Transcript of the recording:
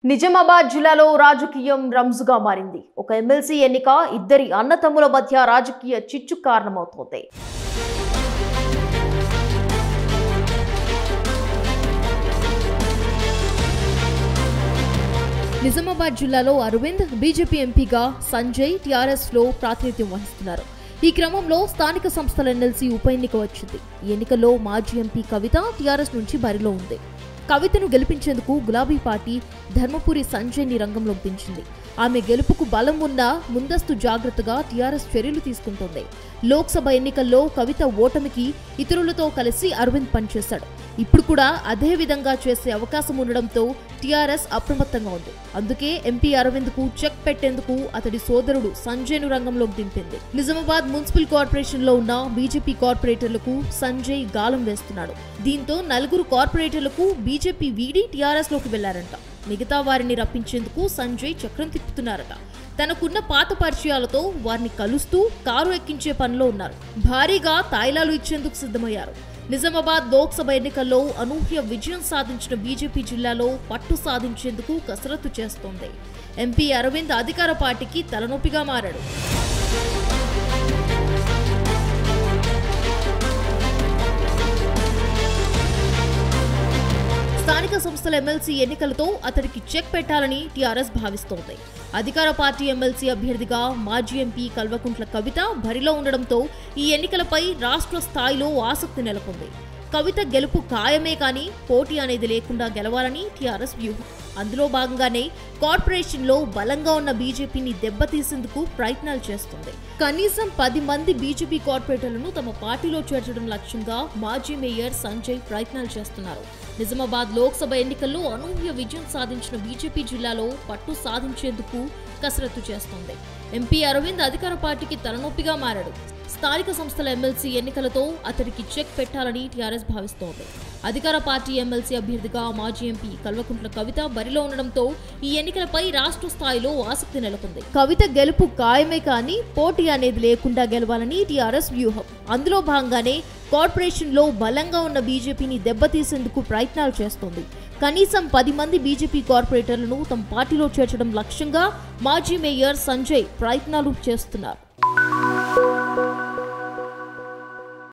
నిజామాబాద్ జిల్లాలో రాజకీయం రంజుగా మారింది ఒక ఎమ్మెల్సీ ఎన్నిక ఇద్దరి అన్నతమ్ముల మధ్య రాజకీయ చిచ్చు కారణమవుతోంది నిజామాబాద్ జిల్లాలో అరవింద్ బీజేపీ ఎంపీగా సంజయ్ టీఆర్ఎస్ లో ప్రాతినిధ్యం వహిస్తున్నారు ఈ క్రమంలో స్థానిక సంస్థల ఎమ్మెల్సీ ఉప ఎన్నిక వచ్చింది ఈ ఎన్నికల్లో మాజీ ఎంపీ కవిత టీఆర్ఎస్ నుంచి బరిలో ఉంది కవితను గెలిపించేందుకు గులాబీ పార్టీ ధర్మపురి సంజయ్ని రంగంలోకి దించింది ఆమె గెలుపుకు బలం ఉన్నా ముందస్తు జాగ్రత్తగా టీఆర్ఎస్ చర్యలు తీసుకుంటోంది లోక్సభ ఎన్నికల్లో కవిత ఓటమికి ఇతరులతో కలిసి అరవింద్ పనిచేశాడు ఇప్పుడు కూడా అదే విధంగా చేసే అవకాశం ఉండడంతో టీఆర్ఎస్ అప్రమత్తంగా ఉంది అందుకే ఎంపీ అరవింద్ కు చెక్ పెట్టేందుకు అతడి సోదరుడు సంజయ్ ను రంగంలోకి దింపింది నిజామాబాద్ మున్సిపల్ కార్పొరేషన్ లో ఉన్న బీజేపీ కార్పొరేటర్లకు సంజయ్ గాలం వేస్తున్నాడు దీంతో నలుగురు కార్పొరేటర్లకు బీజేపీ వీడి టీఆర్ఎస్ లోకి వెళ్లారంట మిగతా వారిని రప్పించేందుకు సంజయ్ చక్రం తిప్పుతున్నారట తనకున్న పాత పరిచయాలతో వారిని కలుస్తూ కారు ఎక్కించే పనిలో ఉన్నారు భారీగా తాయిలాలు ఇచ్చేందుకు సిద్ధమయ్యారు నిజామాబాద్ లోక్సభ ఎన్నికల్లో అనూహ్య విజయం సాధించిన బీజేపీ జిల్లాలో పట్టు సాధించేందుకు కసరత్తు చేస్తోంది ఎంపీ అరవింద్ అధికార పార్టీకి తలనొప్పిగా మారాడు స్థానిక సంస్థల ఎమ్మెల్సీ ఎన్నికలతో అతడికి చెక్ పెట్టాలని టీఆర్ఎస్ భావిస్తోంది అధికార పార్టీ ఎమ్మెల్సీ అభ్యర్థిగా మాజీ ఎంపీ కల్వకుంట్ల కవిత బరిలో ఉండడంతో ఈ ఎన్నికలపై రాష్ట్ర స్థాయిలో ఆసక్తి నెలకొంది కవిత గెలుపు ఖాయమే కానీ పోటీ అనేది లేకుండా గెలవాలని టీఆర్ఎస్ వ్యూహం అందులో భాగంగానే కార్పొరేషన్లో బలంగా ఉన్న బీజేపీని దెబ్బతీసేందుకు ప్రయత్నాలు చేస్తుంది కనీసం పది మంది బీజేపీ కార్పొరేటర్లను తమ పార్టీలో చేర్చడం లక్ష్యంగా మాజీ మేయర్ సంజయ్ ప్రయత్నాలు చేస్తున్నారు నిజామాబాద్ లోక్సభ ఎన్నికల్లో అనూహ్య విజయం సాధించిన బీజేపీ జిల్లాలో పట్టు సాధించేందుకు కసరత్తు చేస్తోంది ఎంపీ అరవింద్ అధికార పార్టీకి తలనొప్పిగా మారాడు స్థానిక సంస్థల ఎమ్మెల్సీ ఎన్నికలతో అతడికి చెక్ పెట్టాలని టీఆర్ఎస్ భావిస్తోంది అధికార పార్టీ ఎమ్మెల్సీ అభ్యర్థిగా మాజీ ఎంపీ కల్వకుంట్ల కవిత బరిలో ఉండడంతో ఈ ఎన్నికలపై రాష్ట్ర స్థాయిలో ఆసక్తి నెలకొంది కవిత గెలుపు ఖాయమే కానీ పోటీ అనేది లేకుండా గెలవాలని టీఆర్ఎస్ వ్యూహం అందులో భాగంగానే కార్పొరేషన్ లో బలంగా ఉన్న బీజేపీని దెబ్బతీసేందుకు ప్రయత్నాలు చేస్తోంది కనీసం పది మంది బీజేపీ కార్పొరేటర్లను తమ పార్టీలో చేర్చడం లక్ష్యంగా మాజీ మేయర్ సంజయ్ ప్రయత్నాలు చేస్తున్నారు